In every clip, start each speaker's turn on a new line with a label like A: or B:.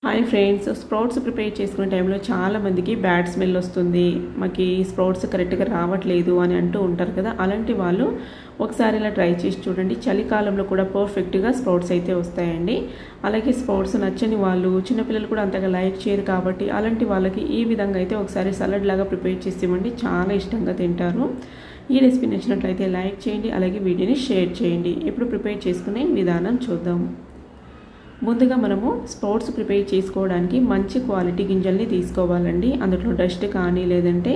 A: hi friends sprouts prepare చేసుకునే టైంలో చాలా మందికి బ్యాడ్ స్మెల్ వస్తుంది మాకు స్ప్రౌట్స్ కరెక్ట్గా రావట్లేదు అని అంటూ ఉంటారు కదా అలాంటి వాళ్ళు ఒకసారి ఇలా ట్రై చేసి చూడండి చలికాలంలో కూడా పర్ఫెక్ట్గా స్ప్రౌట్స్ అయితే వస్తాయండి అలాగే స్ప్రౌట్స్ నచ్చని వాళ్ళు చిన్నపిల్లలు కూడా అంతగా లైక్ చేయరు కాబట్టి అలాంటి వాళ్ళకి ఈ విధంగా అయితే ఒకసారి సలాడ్ లాగా ప్రిపేర్ చేసి ఇవ్వండి చాలా ఇష్టంగా తింటారు ఈ రెసిపీ నచ్చినట్లయితే లైక్ చేయండి అలాగే వీడియోని షేర్ చేయండి ఇప్పుడు ప్రిపేర్ చేసుకునే విధానం చూద్దాం ముందుగా మనము స్ప్రౌట్స్ ప్రిపేర్ చేసుకోవడానికి మంచి క్వాలిటీ గింజల్ని తీసుకోవాలండి అందులో డస్ట్ కానీ లేదంటే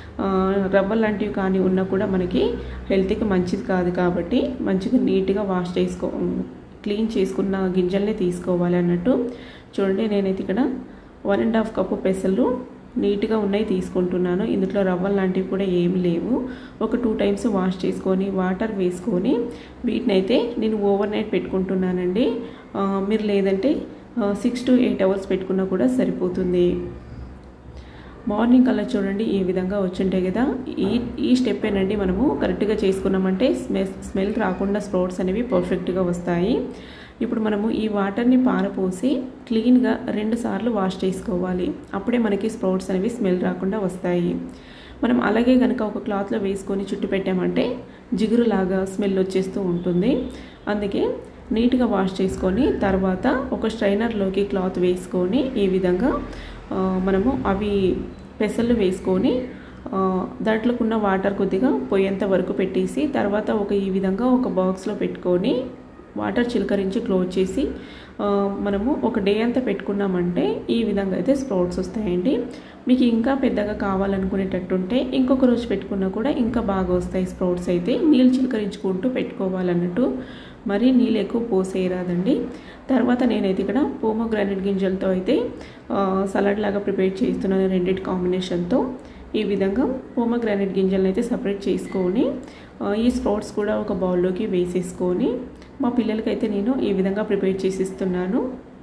A: రవ్వ లాంటివి కానీ ఉన్నా కూడా మనకి హెల్త్కి మంచిది కాదు కాబట్టి మంచిగా నీట్గా వాష్ చేసుకో క్లీన్ చేసుకున్న గింజల్ని తీసుకోవాలి అన్నట్టు చూడండి నేనైతే ఇక్కడ వన్ అండ్ హాఫ్ కప్పు పెసలు నీట్గా ఉన్నాయి తీసుకుంటున్నాను ఇందులో రవ్వలు లాంటివి కూడా ఏమి లేవు ఒక టూ టైమ్స్ వాష్ చేసుకొని వాటర్ వేసుకొని వీటిని అయితే నేను ఓవర్ నైట్ పెట్టుకుంటున్నానండి మీరు లేదంటే సిక్స్ టు ఎయిట్ అవర్స్ పెట్టుకున్నా కూడా సరిపోతుంది మార్నింగ్ కల్లా చూడండి ఈ విధంగా వచ్చుంటాయి కదా ఈ ఈ స్టెప్ ఏనండి మనము కరెక్ట్గా చేసుకున్నామంటే స్మెల్ స్మెల్ రాకుండా స్ప్రౌట్స్ అనేవి పర్ఫెక్ట్గా వస్తాయి ఇప్పుడు మనము ఈ వాటర్ని పారపోసి క్లీన్గా రెండు సార్లు వాష్ చేసుకోవాలి అప్పుడే మనకి స్ప్రౌట్స్ అనేవి స్మెల్ రాకుండా వస్తాయి మనం అలాగే కనుక ఒక క్లాత్లో వేసుకొని చుట్టు పెట్టామంటే జిగురులాగా స్మెల్ వచ్చేస్తూ ఉంటుంది అందుకే నీట్గా వాష్ చేసుకొని తర్వాత ఒక స్ట్రైనర్లోకి క్లాత్ వేసుకొని ఈ విధంగా మనము అవి పెసలు వేసుకొని దాంట్లోకి ఉన్న వాటర్ కొద్దిగా పోయేంత వరకు పెట్టేసి తర్వాత ఒక ఈ విధంగా ఒక బాక్స్లో పెట్టుకొని వాటర్ చిలకరించి క్లోజ్ చేసి మనము ఒక డే అంతా పెట్టుకున్నామంటే ఈ విధంగా అయితే స్ప్రౌట్స్ వస్తాయండి మీకు ఇంకా పెద్దగా కావాలనుకునేటట్టుంటే ఇంకొక రోజు పెట్టుకున్నా కూడా ఇంకా బాగా వస్తాయి స్ప్రౌట్స్ అయితే నీళ్ళు చిలకరించుకుంటూ పెట్టుకోవాలన్నట్టు మరీ నీళ్ళు ఎక్కువ పోసేయరాదండి తర్వాత నేనైతే ఇక్కడ పోమోగ్రానైట్ గింజలతో అయితే సలాడ్ లాగా ప్రిపేర్ చేస్తున్నాను రెండింటి కాంబినేషన్తో ఈ విధంగా పోమోగ్రానైట్ గింజలను అయితే సపరేట్ చేసుకొని ఈ స్ప్రౌట్స్ కూడా ఒక బౌల్లోకి వేసేసుకొని మా పిల్లలకైతే నేను ఈ విధంగా ప్రిపేర్ చేసి ఇస్తున్నాను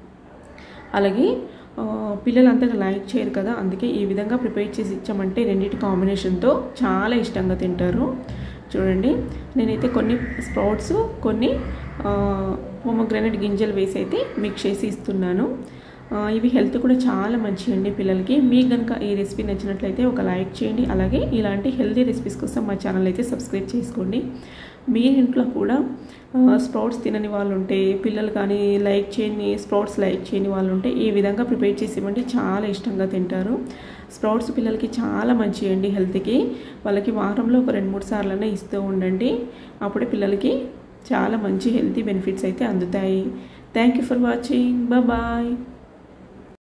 A: అలాగే పిల్లలు అంతగా లైక్ చేయరు కదా అందుకే ఈ విధంగా ప్రిపేర్ చేసి ఇచ్చామంటే రెండింటి కాంబినేషన్తో చాలా ఇష్టంగా తింటారు చూడండి నేనైతే కొన్ని స్ప్రౌట్స్ కొన్ని పోమోగ్రానైట్ గింజలు వేసి అయితే మిక్స్ చేసి ఇస్తున్నాను ఇవి హెల్త్ కూడా చాలా మంచివండి పిల్లలకి మీకు కనుక ఈ రెసిపీ నచ్చినట్లయితే ఒక లైక్ చేయండి అలాగే ఇలాంటి హెల్తీ రెసిపీస్ కోసం మా ఛానల్ అయితే సబ్స్క్రైబ్ చేసుకోండి మీ ఇంట్లో కూడా స్ప్రౌట్స్ తినని వాళ్ళు ఉంటే పిల్లలు కానీ లైక్ చేయని స్ప్రౌట్స్ లైక్ చేయని వాళ్ళు ఉంటే ఈ విధంగా ప్రిపేర్ చేసి ఇవ్వండి చాలా ఇష్టంగా తింటారు స్ప్రౌట్స్ పిల్లలకి చాలా మంచి అండి హెల్త్కి వాళ్ళకి వారంలో ఒక రెండు మూడు సార్లనే ఇస్తూ ఉండండి అప్పుడే పిల్లలకి చాలా మంచి హెల్తీ బెనిఫిట్స్ అయితే అందుతాయి thank you for watching bye